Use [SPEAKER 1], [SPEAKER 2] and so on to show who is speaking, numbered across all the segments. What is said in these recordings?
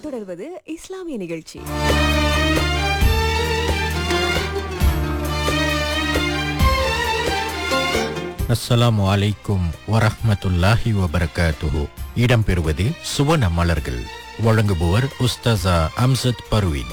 [SPEAKER 1] தொடர்வது இஸ்லாமிய நிகழ்ச்சி
[SPEAKER 2] அஸ்ஸலாமு அலைக்கும் வரஹ்மத்துல்லாஹி வபரகாத்துஹு இடம்பெறுவது சுவன மலர்கள் வழங்குபவர் உஸ்தாசா அம்சத் பர்வீன்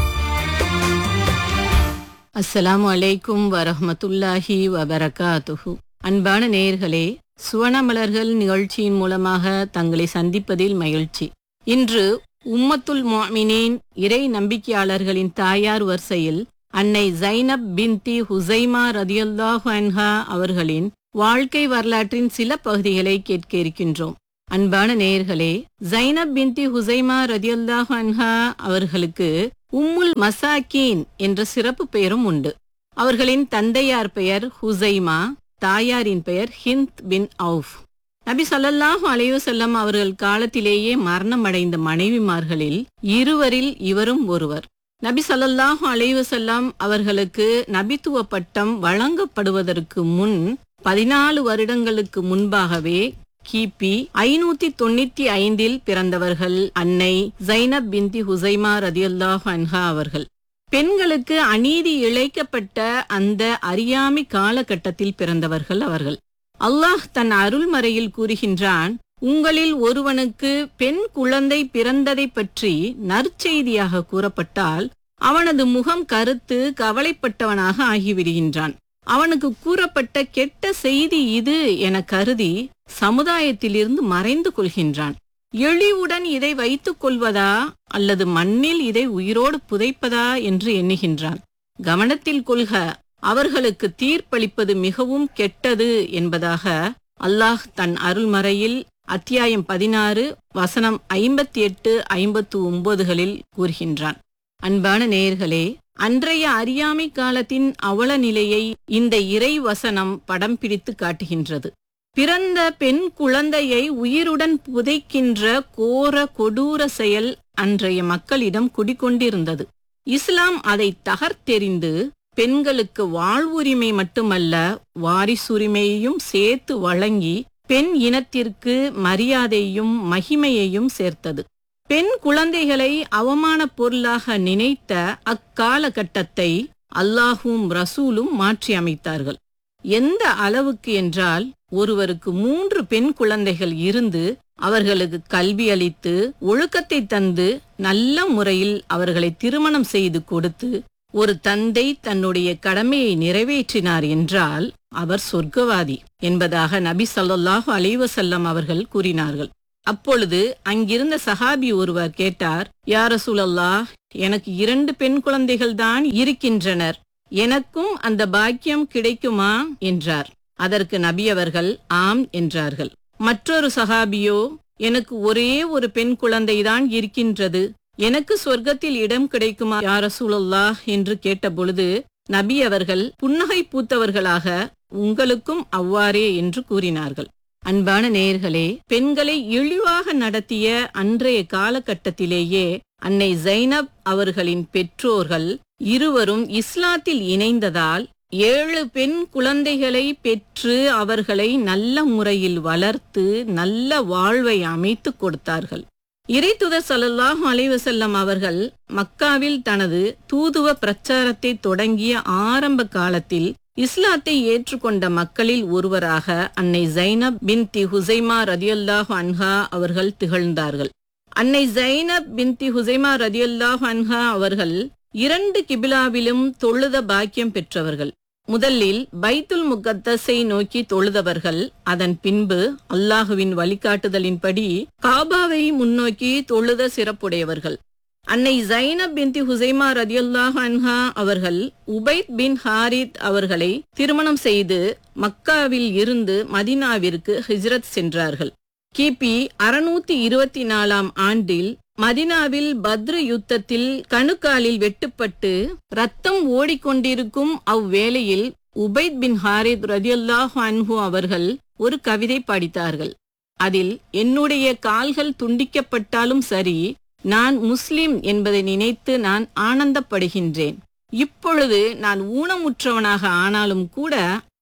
[SPEAKER 3] அஸ்ஸலாமு அலைக்கும் வரஹ்மத்துல்லாஹி வபரகாத்துஹு அன்பான நேயர்களே சுவனமலர்கள் நிகழ்ச்சியின் மூலமாக தங்களை சந்திப்பதில் மகிழ்ச்சி இன்று உம்மத்துல் முஅமினீன் இறை நம்பிக்கையாளர்களின் தாயார் வரிசையில் அன்னை ஜைனப் பின்தி ஹுசைமா ரதியல்லாஹு அன்ஹா அவர்களின் வாழ்க்கை வரலாற்றின் சில பகுதிகளை கேட்க இருக்கின்றோம் அன்பான நேயர்களே ஜைனப் பின்தி ஹுசைமா ரதியல்லாஹு அன்ஹா அவர்களுக்கு உம்முல் மசாக்கீன் என்ற சிறப்பு பெயரும் உண்டு அவர்களின் தந்தையார் பெயர் ஹுசைமா தாயாரின் பெயர் ஹிந்த் பின் அவுஃப் நபி ஸல்லல்லாஹு அலைஹி வஸல்லம் அவர்கள் காலத்திலேயே மரணமடைந்த மனைவிமார்களில் இருவரில் இவரும் ஒருவர் நபி ஸல்லல்லாஹு அலைஹி வஸல்லம் அவர்களுக்கு நபித்துவ பட்டம் வழங்கப்படுவதற்கு முன் பதினாலு வருடங்களுக்கு முன்பாகவே கிபி ஐநூத்தி தொண்ணூத்தி ஐந்தில் பிறந்தவர்கள் அன்னை ஜைனப் பிந்தி ஹுசைமா ரதியல்லாஹு அன்ஹா அவர்கள் பெண்களுக்கு அநீதி இழைக்கப்பட்ட அந்த அறியாமை காலகட்டத்தில் பிறந்தவர்கள் அவர்கள் அல்லாஹ் தன் அருள்மறையில் கூறுகின்றான் உங்களில் ஒருவனுக்கு பெண் குழந்தை பிறந்ததை பற்றி நற்செய்தியாக கூறப்பட்டால் அவனது முகம் கருத்து கவலைப்பட்டவனாக ஆகிவிடுகின்றான் அவனுக்கு கூறப்பட்ட கெட்ட செய்தி இது என கருதி சமுதாயத்திலிருந்து மறைந்து கொள்கின்றான் எளிவுடன் இதை வைத்துக் கொள்வதா அல்லது மண்ணில் இதை உயிரோடு புதைப்பதா என்று எண்ணுகின்றான் கவனத்தில் கொள்க அவர்களுக்கு தீர்ப்பளிப்பது மிகவும் கெட்டது என்பதாக அல்லாஹ் தன் அருள்மறையில் அத்தியாயம் பதினாறு வசனம் ஐம்பத்தி எட்டு ஐம்பத்து ஒன்பதுகளில் கூறுகின்றான் அன்பான நேயர்களே அன்றைய அறியாமை காலத்தின் அவல நிலையை இந்த இறை வசனம் படம் பிடித்து காட்டுகின்றது பிறந்த பெண் குழந்தையை உயிருடன் புதைக்கின்ற கோர கொடூர செயல் அன்றைய மக்களிடம் குடிக்கொண்டிருந்தது இஸ்லாம் அதை தகர்த்தெறிந்து பெண்களுக்கு வாழ்வுரிமை மட்டுமல்ல வாரிசுரிமையையும் சேர்த்து வழங்கி பெண் இனத்திற்கு மரியாதையும் மகிமையையும் சேர்த்தது பெண் குழந்தைகளை அவமான பொருளாக நினைத்த அக்காலகட்டத்தை அல்லாஹும் ரசூலும் மாற்றி அமைத்தார்கள் எந்த அளவுக்கு என்றால் ஒருவருக்கு மூன்று பெண் குழந்தைகள் இருந்து அவர்களுக்கு கல்வி அளித்து ஒழுக்கத்தை தந்து நல்ல முறையில் அவர்களை திருமணம் செய்து கொடுத்து ஒரு தந்தை தன்னுடைய கடமையை நிறைவேற்றினார் என்றால் அவர் சொர்க்கவாதி என்பதாக நபி ஸல்லல்லாஹு அலைஹி வஸல்லம் அவர்கள் கூறினார்கள் அப்பொழுது அங்கிருந்த சஹாபி ஒருவர் கேட்டார் யார சூழல்லா எனக்கு இரண்டு பெண் குழந்தைகள் தான் இருக்கின்றனர் எனக்கும் அந்த பாக்கியம் கிடைக்குமா என்றார் அதற்கு நபி அவர்கள் ஆம் என்றார்கள் மற்றொரு சஹாபியோ எனக்கு ஒரே ஒரு பெண் குழந்தைதான் இருக்கின்றது எனக்கு சொர்க்கத்தில் இடம் கிடைக்குமா யார சூழல்லா என்று கேட்டபொழுது நபி அவர்கள் புன்னகை பூத்தவர்களாக உங்களுக்கும் அவ்வாறே என்று கூறினார்கள் அன்பான நேயர்களே பெண்களை இழிவாக நடத்திய அன்றைய காலகட்டத்திலேயே அன்னை ஜைனப் அவர்களின் பெற்றோர்கள் இருவரும் இஸ்லாத்தில் இணைந்ததால் ஏழு பெண் குழந்தைகளை பெற்று அவர்களை நல்ல முறையில் வளர்த்து நல்ல வாழ்வை அமைத்து கொடுத்தார்கள் இறைத்துதர் ஸல்லல்லாஹு அலைஹி வஸல்லம் அவர்கள் மக்காவில் தனது தூதுவ பிரச்சாரத்தை தொடங்கிய ஆரம்ப காலத்தில் இஸ்லாத்தை ஏற்றுக்கொண்ட மக்களில் ஒருவராக அன்னை ஜைனப் பின்தி ஹுசைமா ரதியல்லாஹு அன்ஹா அவர்கள் திகழ்ந்தார்கள் அன்னை ஜைனப் பின்தி ஹுசைமா ரதியல்லாஹு அன்ஹா அவர்கள் இரண்டு கிபிலாவிலும் தொழுத பாக்கியம் பெற்றவர்கள் முதலில் பைத்துல் முகத்தஸை நோக்கி தொழுதவர்கள் அதன் பின்பு அல்லாஹுவின் வழிகாட்டுதலின்படி காபாவை முன்னோக்கி தொழுத சிறப்புடையவர்கள் அன்னை ஜைனப் பின்தி ஹுசைமா ரதியுல்லாஹ் அன்ஹா அவர்கள் உபைத் பின் ஹாரித் அவர்களை திருமணம் செய்து மக்காவில் இருந்து மதினாவிற்கு ஹிஜ்ரத் சென்றார்கள் கிபி அறுநூத்தி இருபத்தி நாலாம் ஆண்டில் மதினாவில் பத்ரு யுத்தத்தில் கணுக்காலில் வெட்டுப்பட்டு ரத்தம் ஓடிக்கொண்டிருக்கும் அவ்வேளையில் உபைத் பின் ஹாரித் ரதியுல்லாஹ் அன்ஹு அவர்கள் ஒரு கவிதை படித்தார்கள் அதில் என்னுடைய கால்கள் துண்டிக்கப்பட்டாலும் சரி நான் முஸ்லிம் என்பதை நினைத்து நான் ஆனந்தப்படுகின்றேன் இப்பொழுது நான் ஊனமுற்றவனாக ஆனாலும் கூட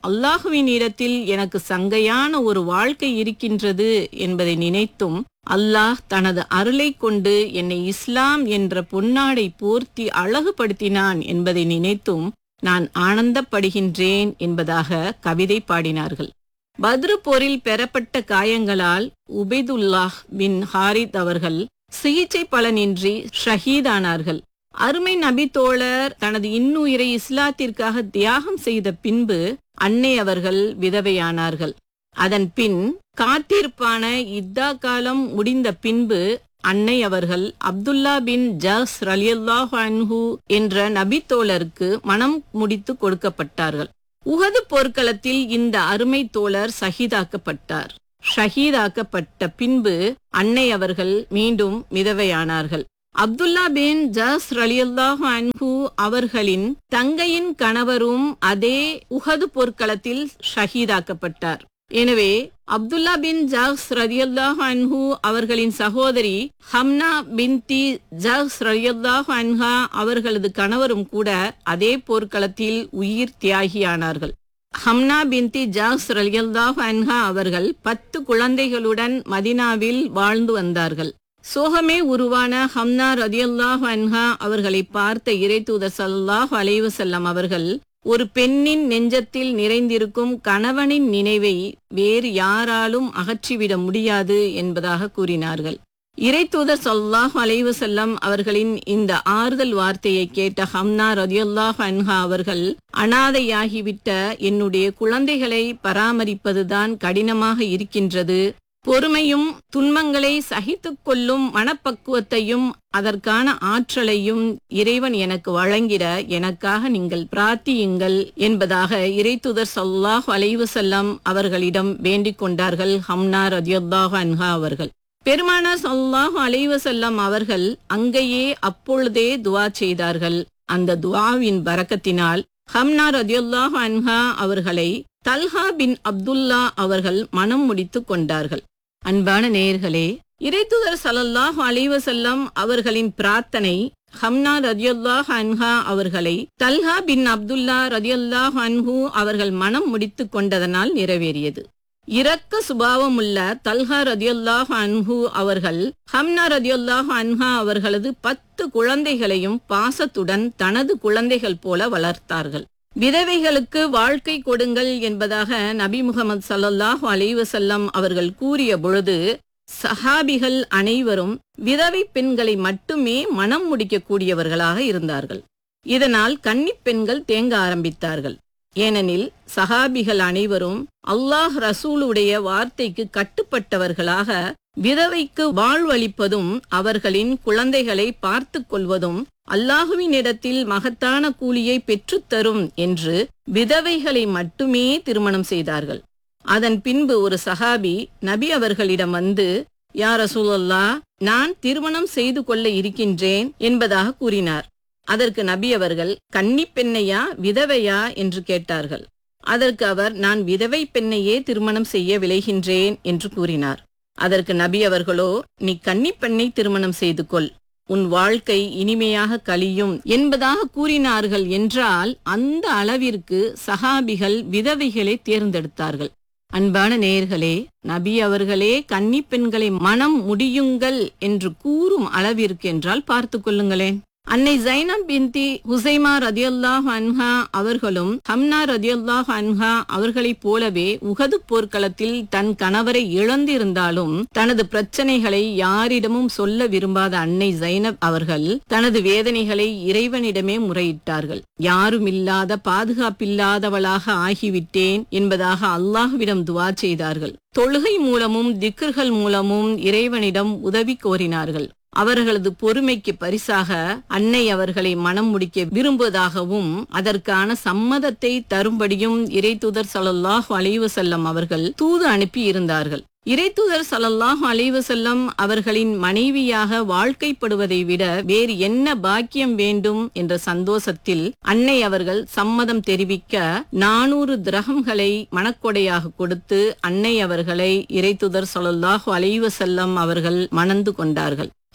[SPEAKER 3] அல்லாஹுவின் இடத்தில் எனக்கு சங்கையான ஒரு வாழ்க்கை இருக்கின்றது என்பதை நினைத்தும் அல்லாஹ் தனது அருளை கொண்டு என்னை இஸ்லாம் என்ற பொன்னாடை போர்த்தி அழகுபடுத்தினான் என்பதை நினைத்தும் நான் ஆனந்தப்படுகின்றேன் என்பதாக கவிதை பாடினார்கள் பத்ரு போரில் பெறப்பட்ட காயங்களால் உபைதுல்லாஹ் பின் ஹாரித் அவர்கள் சிகிச்சை பலனின்றி ஷஹீதானார்கள் அருமை நபி தோழர் தனது இன்னுயிரை இஸ்லாத்திற்காக தியாகம் செய்த பின்பு அன்னை அவர்கள் விதவையானார்கள் அதன் பின் காத்திருப்பான இத்தா காலம் முடிந்த பின்பு அன்னை அவர்கள் அப்துல்லா பின் ஜஸ் ரலியல்லாஹு அன்ஹு என்ற நபித்தோழருக்கு மனம் முடித்து கொடுக்கப்பட்டார்கள் உகது போர்க்களத்தில் இந்த அருமை தோழர் சஹீதாக்கப்பட்டார் ஷஹீதாக்கப்பட்ட பின்பு அன்னை அவர்கள் மீண்டும் மிதவையானார்கள் அப்துல்லா பின் ஜஸ் ரலியல்லாஹு அன்ஹு அவர்களின் தங்கையின் கணவரும் அதே உஹது போர்க்களத்தில் ஷஹீதாக்கப்பட்டார் எனவே அப்துல்லா பின் ஜாஸ் ரலியல்லாஹு அன்ஹு அவர்களின் சகோதரி ஹம்னா பின்தி ஜாஸ் ரலியல்லாஹு அன்ஹா அவர்களது கணவரும் கூட அதே போர்க்களத்தில் உயிர் தியாகியானார்கள் ஹம்னா பின்தி ஜாஸ் ரலியல்லாஹு அன்ஹா அவர்கள் பத்து குழந்தைகளுடன் மதினாவில் வாழ்ந்து வந்தார்கள் சோகமே உருவான ஹம்னா ரதியல்லாஹு அன்ஹா அவர்களை பார்த்த இறைத்தூதர் ஸல்லல்லாஹு அலைஹி வஸல்லம் அவர்கள் ஒரு பெண்ணின் நெஞ்சத்தில் நிறைந்திருக்கும் கணவனின் நினைவை வேறு யாராலும் அகற்றிவிட முடியாது என்பதாக கூறினார்கள் இறைத்தூதர் ஸல்லல்லாஹு அலைஹி வஸல்லம் அவர்களின் இந்த ஆறுதல் வார்த்தையை கேட்ட ஹம்னா ரதியல்லாஹு அன்ஹா அவர்கள் அனாதையாகிவிட்ட என்னுடைய குழந்தைகளை பராமரிப்பதுதான் கடினமாக இருக்கின்றது பொறுமையும் துன்பங்களை சகித்துக் கொள்ளும் மனப்பக்குவத்தையும் அதற்கான ஆற்றலையும் இறைவன் எனக்கு வழங்கிட எனக்காக நீங்கள் பிரார்த்தியுங்கள் என்பதாக இறைத்துதர் ஸல்லல்லாஹு அலைஹி வஸல்லம் அவர்களிடம் வேண்டிக் கொண்டார்கள் ஹம்னா ரதியல்லாஹு அன்ஹா அவர்கள் பெருமானா ஸல்லல்லாஹு அலைஹி வஸல்லம் அவர்கள் அங்கேயே அப்பொழுதே துஆ செய்தார்கள் அந்த துஆவின் பரக்கத்தினால் ஹம்னா ரதியல்லாஹு அன்ஹா அவர்களை தல்ஹா பின் அப்துல்லா அவர்கள் மனம் முடித்துக் கொண்டார்கள் அன்பான நேயர்களே இறைத்துதர் ஸல்லல்லாஹு அலைஹி வஸல்லம் அவர்களின் பிரார்த்தனை ஹம்னா ரதியல்லாஹு அன்ஹா அவர்களை தல்ஹா பின் அப்துல்லா ரதியல்லாஹு அன்ஹு அவர்கள் மனம் முடித்துக் கொண்டதனால் நிறைவேறியது இரக்க சுபாவமுள்ள தல்ஹா ரதியல்லாஹு அன்ஹு அவர்கள் ஹம்னா ரதியல்லாஹு அன்ஹா அவர்களது பத்து குழந்தைகளையும் பாசத்துடன் தனது குழந்தைகள் போல வளர்த்தார்கள் விதவைகளுக்கு வாழ்க்கை கொடுங்கள் என்பதாக நபி முகமது சல்லல்லாஹு அலைஹி வஸல்லம் அவர்கள் கூறிய பொழுது சஹாபிகள் அனைவரும் விதவை பெண்களை மட்டுமே மனம் முடிக்கக்கூடியவர்களாக இருந்தார்கள் இதனால் கன்னிப் பெண்கள் தேங்க ஆரம்பித்தார்கள் ஏனெனில் சஹாபிகள் அனைவரும் அல்லாஹ் ரசூலுடைய வார்த்தைக்கு கட்டுப்பட்டவர்களாக விதவைக்கு வாழ்வளிப்பதும் அவர்களின் குழந்தைகளை பார்த்து கொள்வதும் அல்லாஹுவினிடத்தில் மகத்தான கூலியை பெற்றுத்தரும் என்று விதவைகளை மட்டுமே திருமணம் செய்தார்கள் அதன் பின்பு ஒரு சஹாபி நபி அவர்களிடம் வந்து யா ரசூலல்லா நான் திருமணம் செய்து கொள்ள இருக்கின்றேன் என்பதாக கூறினார் அதற்கு நபி அவர்கள் கன்னிப் பெண்ணையா விதவையா என்று கேட்டார்கள் அதற்கு அவர் நான் விதவை பெண்ணையே திருமணம் செய்ய விளைகின்றேன் என்று கூறினார் அதற்கு நபி அவர்களோ நீ கன்னிப் பெண்ணை திருமணம் செய்து கொள் உன் வாழ்க்கை இனிமையாக கழியும் என்பதாக கூறினார்கள் என்றால் அந்த அளவிற்கு சஹாபிகள் விதவைகளை தேர்ந்தெடுத்தார்கள் அன்பான நேயர்களே நபி அவர்களே கன்னிப் பெண்களை மனம் முடியுங்கள் என்று கூறும் அளவிற்கு என்றால் பார்த்து கொள்ளுங்களேன் அன்னை ஜைனப் பின்தி ஹுசைமா ரதியல்லாஹு அன்ஹா அவர்களும் ஹம்னா ரதியல்லாஹு அன்ஹா அவர்களைப் போலவே உகது போர்க்களத்தில் தன் கணவரை இழந்திருந்தாலும் தனது பிரச்சனைகளை யாரிடமும் சொல்ல விரும்பாத அன்னை ஜைனப் அவர்கள் தனது வேதனைகளை இறைவனிடமே முறையிட்டார்கள் யாருமில்லாத பாதுகாப்பில்லாதவளாக ஆகிவிட்டேன் என்பதாக அல்லாஹ்விடம் துவா செய்தார்கள் தொழுகை மூலமும் திக்கர்கள் மூலமும் இறைவனிடம் உதவி கோரினார்கள் அவர்களது பொறுமைக்கு பரிசாக அன்னை அவர்களை மனம் முடிக்க விரும்புவதாகவும் அதற்கான சம்மதத்தை தரும்படியும் இறைத்தூதர் ஸல்லல்லாஹு அலைஹி வஸல்லம் அவர்கள் தூது அனுப்பி இருந்தார்கள் இறைத்தூதர் ஸல்லல்லாஹு அலைஹி வஸல்லம் அவர்களின் மனைவியாக வாழ்க்கைப்படுவதை விட வேறு என்ன பாக்கியம் வேண்டும் என்ற சந்தோஷத்தில் அன்னை அவர்கள் சம்மதம் தெரிவிக்க நானூறு திரகங்களை மணக்கொடையாக கொடுத்து அன்னை அவர்களை இறைத்தூதர் ஸல்லல்லாஹு அலைஹி வஸல்லம் அவர்கள் மணந்து கொண்டார்கள்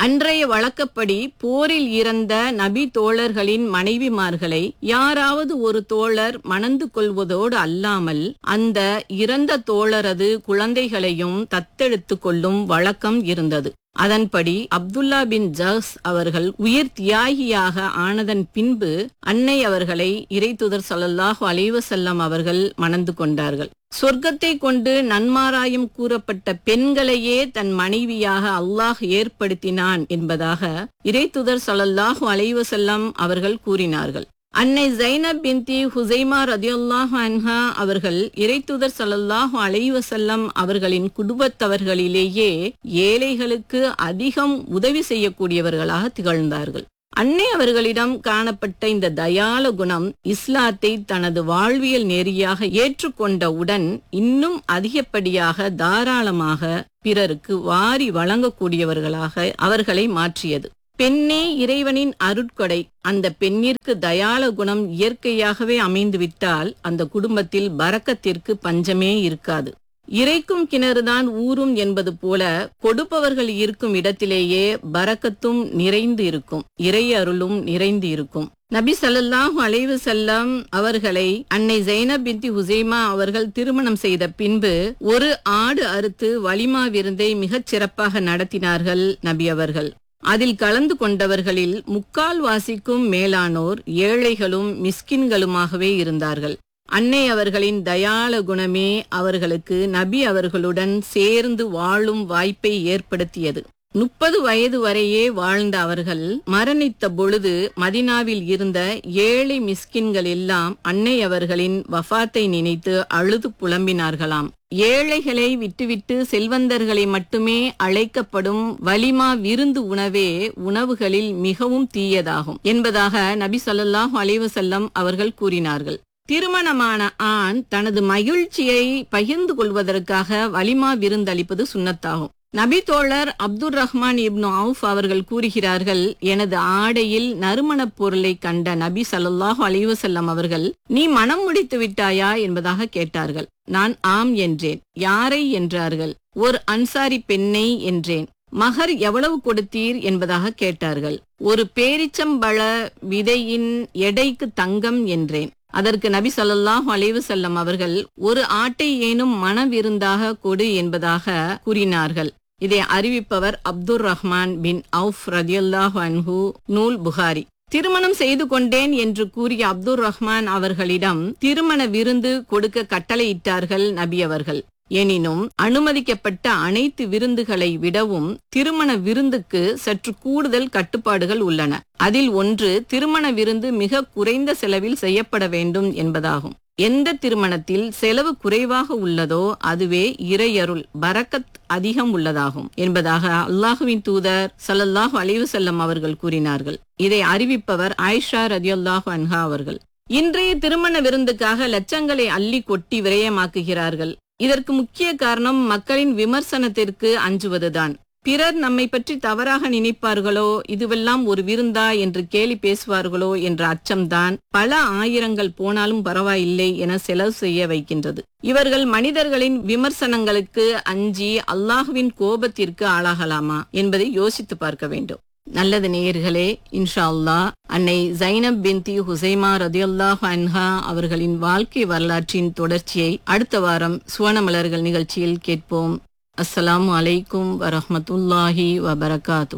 [SPEAKER 3] அன்றைய வழக்கப்படி போரில் இறந்த நபி தோழர்களின் மனைவிமார்களை யாராவது ஒரு தோழர் மணந்து கொள்வதோடு அல்லாமல் அந்த இறந்த தோழரது குழந்தைகளையும் தத்தெடுத்து கொள்ளும் வழக்கம் இருந்தது அதன்படி அப்துல்லா பின் ஜஸ் அவர்கள் உயிர் தியாகியாக ஆனதன் பின்பு அன்னை அவர்களை இறைத்துதர் ஸல்லல்லாஹு அலைஹி வஸல்லம் அவர்கள் மணந்து கொண்டார்கள் சொர்க்கத்தை கொண்டு நன்மாராயம் கூறப்பட்ட பெண்களையே தன் மனைவியாக அல்லாஹ் ஏற்படுத்தினான் என்பதாக இறைத்துதர் ஸல்லல்லாஹு அலைஹி வஸல்லம் அவர்கள் கூறினார்கள் அன்னை ஜைனப் பின்தி ஹுசைமா ரதியுல்லாஹு அன்ஹா அவர்கள் இறைத்துதர் ஸல்லல்லாஹு அலைஹி வஸல்லம் அவர்களின் குடும்பத்தவர்களிலேயே ஏழைகளுக்கு அதிகம் உதவி செய்யக்கூடியவர்களாக திகழ்ந்தார்கள் அன்னை அவர்களிடம் காணப்பட்ட இந்த தயால குணம் இஸ்லாத்தை தனது வாழ்வியல் நெறியாக ஏற்றுக்கொண்டவுடன் இன்னும் அதிகப்படியாக தாராளமாக பிறருக்கு வாரி வழங்கக்கூடியவர்களாக அவர்களை மாற்றியது பெண்ணே இறைவனின் அருட்கொடை அந்த பெண்ணிற்கு தயால குணம் இயற்கையாகவே அமைந்துவிட்டால் அந்த குடும்பத்தில் பரக்கத்திற்கு பஞ்சமே இருக்காது இறைக்கும் கிணறுதான் ஊறும் என்பது போல கொடுப்பவர்கள் இருக்கும் இடத்திலேயே பரக்கத்தும் நிறைந்து இருக்கும் இறை அருளும் நிறைந்து இருக்கும் நபி ஸல்லல்லாஹு அலைஹி செல்லம் அவர்களை அன்னை ஜைனப் பின்தி ஹுசைமா அவர்கள் திருமணம் செய்த பின்பு ஒரு ஆடு அறுத்து வலிமா விருந்தை மிகச் சிறப்பாக நடத்தினார்கள் நபி அவர்கள் அதில் கலந்து கொண்டவர்களில் முக்கால்வாசிக்கும் மேலானோர் ஏழைகளும் மிஸ்கின்களுமாகவே இருந்தார்கள் அன்னை அவர்களின் தயால குணமே அவர்களுக்கு நபி அவர்களுடன் சேர்ந்து வாழும் வாய்ப்பை ஏற்படுத்தியது முப்பது வயது வரையே வாழ்ந்த அவர்கள் மரணித்த பொழுது மதினாவில் இருந்த ஏழை மிஸ்கின்கள் எல்லாம் அன்னை அவர்களின் வஃபாத்தை நினைத்து அழுது புலம்பினார்களாம் ஏழைகளை விட்டுவிட்டு செல்வந்தர்களை மட்டுமே அழைக்கப்படும் வலிமா விருந்து உணவே உணவுகளில் மிகவும் தீயதாகும் என்பதாக நபி ஸல்லல்லாஹு அலைஹி வஸல்லம் அவர்கள் கூறினார்கள் திருமணமான ஆண் தனது மகிழ்ச்சியை பகிர்ந்து கொள்வதற்காக வலிமா விருந்தளிப்பது சுன்னத்தாகும் நபி தோழர் அப்துர் ரஹ்மான் இப்னு அவுஃப் அவர்கள் கூறுகிறார்கள் எனது ஆடையில் நறுமணப் பொருளை கண்ட நபி ஸல்லல்லாஹு அலைஹி வஸல்லம் அவர்கள் நீ மனம் முடித்து விட்டாயா என்பதாக கேட்டார்கள் நான் ஆம் என்றேன் யாரை என்றார்கள் ஒரு அன்சாரி பெண்ணை என்றேன் மகர் எவ்வளவு கொடுத்தீர் என்பதாக கேட்டார்கள் ஒரு பேரிச்சம்பழ விதையின் எடைக்கு தங்கம் என்றேன் அதற்கு நபி ஸல்லல்லாஹு அலைஹி வஸல்லம் அவர்கள் ஒரு ஆட்டை ஏனும் மனவிருந்தாக கொடு என்பதாக கூறினார்கள் இதை அறிவிப்பவர் அப்துர் ரஹ்மான் பின் அவுஃப் ரதியல்லாஹு அன்ஹு நூல் புகாரி திருமணம் செய்து கொண்டேன் என்று கூறிய அப்துர் ரஹ்மான் அவர்களிடம் திருமண விருந்து கொடுக்க கட்டளையிட்டார்கள் நபி அவர்கள் எனினும் அனுமதிக்கப்பட்ட அனைத்து விருந்துகளை விடவும் திருமண விருந்துக்கு சற்று கூடுதல் கட்டுப்பாடுகள் உள்ளன அதில் ஒன்று திருமண விருந்து மிக குறைந்த செலவில் செய்யப்பட வேண்டும் என்பதாகும் எந்த திருமணத்தில் செலவு குறைவாக உள்ளதோ அதுவே இறையருள் பரக்கத் அதிகம் உள்ளதாகும் என்பதாக அல்லாஹுவின் தூதர் ஸல்லல்லாஹு அலைஹி வஸல்லம் அவர்கள் கூறினார்கள் இதை அறிவிப்பவர் ஆயிஷா ரதியுல்லாஹு அன்ஹா அவர்கள் இன்றைய திருமண விருந்துக்காக லட்சங்களை அள்ளி கொட்டி விரயமாக்குகிறார்கள் இதற்கு முக்கிய காரணம் மக்களின் விமர்சனத்திற்கு அஞ்சுவதுதான் பிறர் நம்மை பற்றி தவறாக நினைப்பார்களோ இதுவெல்லாம் ஒரு விருந்தா என்று கேலி பேசுவார்களோ என்ற அச்சம்தான் பல ஆயிரங்கள் போனாலும் பரவாயில்லை என செலவு செய்ய வைக்கின்றது இவர்கள் மனிதர்களின் விமர்சனங்களுக்கு அஞ்சி அல்லாஹுவின் கோபத்திற்கு ஆளாகலாமா என்பதை யோசித்து பார்க்க வேண்டும் நல்லது நேயர்களே இன்ஷா அல்லாஹ் அன்னை ஜைனப் பின்தி ஹுசைமா ரதியுல்லாஹ் அன்ஹா அவர்களின் வாழ்க்கை வரலாற்றின் தொடர்ச்சியை அடுத்த வாரம் சுவனமலர்கள் நிகழ்ச்சியில் கேட்போம் அஸ்ஸலாமு அலைக்கும் வரஹ்மத்துல்லாஹி வபரகாத்து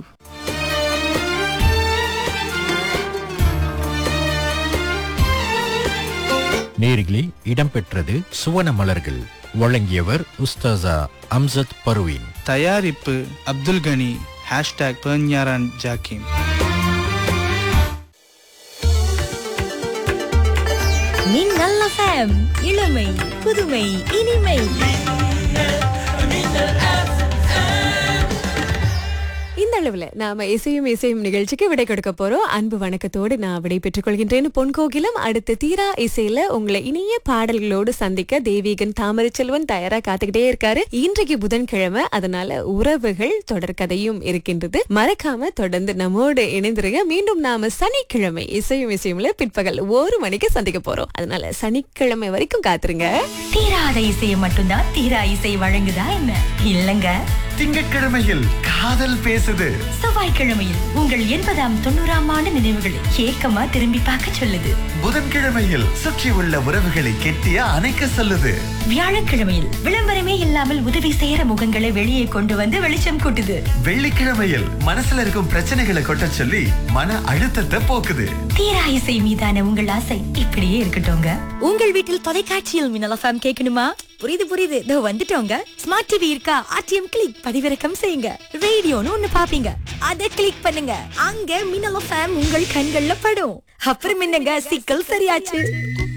[SPEAKER 2] நேர்களே இடம்பெற்றது சுவன மலர்கள் வழங்கியவர் உஸ்தாசா அம்சத் பர்வீன்
[SPEAKER 4] தயாரிப்பு அப்துல் கனி ஹேஷ்டாக் பெர்ஞாரான் ஜாக்கிம்
[SPEAKER 5] மின்னல் எஃப்எம் இளமை புதுமை இனிமை
[SPEAKER 1] இந்த அளவுல நாம இசையும் இசையும் நிகழ்ச்சிக்கு விடை கொடுக்க போறோம் அன்பு வணக்கத்தோடு நான் விடை பெற்றுக் கொள்கின்றேன் பொன் கோகிலம் அடுத்த தீரா இசையில உங்களை இனிய பாடல்களோடு சந்திக்க தேவிகன் தாமரைச்செல்வன் தயாரா காத்துக்கிட்டே இருக்காரு இன்றைக்கு புதன்கிழமை அதனால உறவுகள் தொடர்கதையும் இருக்கின்றது மறக்காம தொடர்ந்து நம்மோடு இணைந்திருங்க மீண்டும் நாம சனிக்கிழமை இசையும் இசையும்ல பிற்பகல் ஒரு மணிக்கு சந்திக்க போறோம் அதனால சனிக்கிழமை வரைக்கும் காத்துருங்க
[SPEAKER 5] தீராத இசையை மட்டும்தான் தீரா இசை வழங்குதா என்ன இல்லங்க
[SPEAKER 6] திங்கட்கிழமையில் காதல் பேசுது
[SPEAKER 5] செவ்வாய்க்கிழமையில் உங்கள் எண்பதாம் தொண்ணூறாம் ஆண்டு நினைவுகளை ஏக்கமா திரும்பி பார்க்க சொல்லுது
[SPEAKER 6] புதன்கிழமையில் சுற்றி உள்ள உறவுகளை கெட்டிய அணைக்க சொல்லுது
[SPEAKER 5] வியாழக்கிழமையில் விளம்பரமே இல்லாமல் உதவி செய்யற முகங்களை வெளியே கொண்டு வந்து வெளிச்சம் கூட்டுது
[SPEAKER 6] வெள்ளிக்கிழமையில் மனசுல இருக்கும் பிரச்சனைகளை கொட்ட சொல்லி மன அழுத்தத்தை போக்குது
[SPEAKER 5] தீரா இசை மீதான உங்கள் ஆசை இப்படியே இருக்கட்டும்ங்க உங்கள் வீட்டில் தொலைக்காட்சியில் மின்னல் எஃப்எம் கேட்கணுமா புரியுது புரியுது இதோ வந்துட்டோங்க ஸ்மார்ட் டிவி இருக்கா ஆர்டிஎம் கிளிக் பதிவிறக்கம் செய்யுங்க ரேடியோன்னு ஒண்ணு பாப்பீங்க அதை கிளிக் பண்ணுங்க அங்க மின்னல் எஃப்எம் உங்கள் கண்கள்ல படும் அப்புறம் என்னங்க சிக்கல் சரியாச்சு